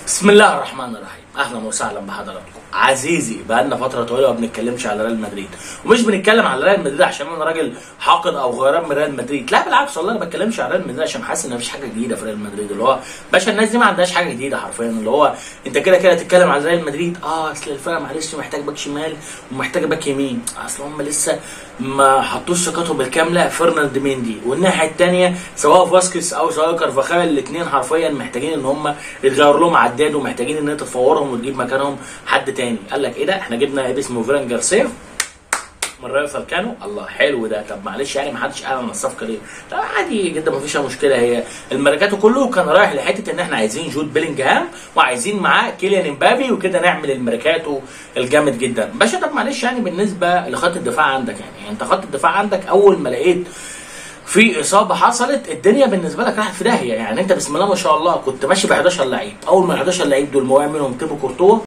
بسم الله الرحمن الرحيم اهلا وسهلا بحضراتكم عزيزي بقالنا فتره طويله ما بنتكلمش على ريال مدريد ومش بنتكلم على ريال مدريد عشان انا راجل حاقد او غيران من ريال مدريد لا بالعكس والله انا ما بتكلمش على ريال مدريد عشان حاسس ان مفيش حاجه جديده في ريال مدريد اللي هو باشا الناس دي ما عندهاش حاجه جديده حرفيا اللي هو انت كده كده تتكلم على ريال مدريد اه اصل الفرقه معلش محتاج باك شمال ومحتاجه باك يمين اصل هم لسه ما حطوش ثقتهم الكامله في فرناند ميندي والناحيه الثانيه سواء فاسكيز او سواء كارفاخال الاثنين حرفيا محتاجين ان هم يتغير لهم عداد ومحتاجين ان انت تفورهم وتجيب مكانهم حد تاني قال لك ايه ده احنا جبنا عيب اسمه فيران جارسيا من رايو فالكانو الله حلو ده طب معلش يعني ما حدش اعلن الصفقه ليه؟ لا عادي جدا ما فيش مشكله هي الميركاتو كله كان رايح لحته ان احنا عايزين جود بيلينجهام وعايزين معاه كيليان امبابي وكده نعمل الميركاتو الجامد جدا باشا طب معلش يعني بالنسبه لخط الدفاع عندك يعني انت خط الدفاع عندك اول ما لقيت في اصابه حصلت الدنيا بالنسبه لك راحت في داهيه يعني انت بسم الله ما شاء الله كنت ماشي ب 11 لعيب اول ما ال 11 لعيب دول موقع منهم تيبو كورتوا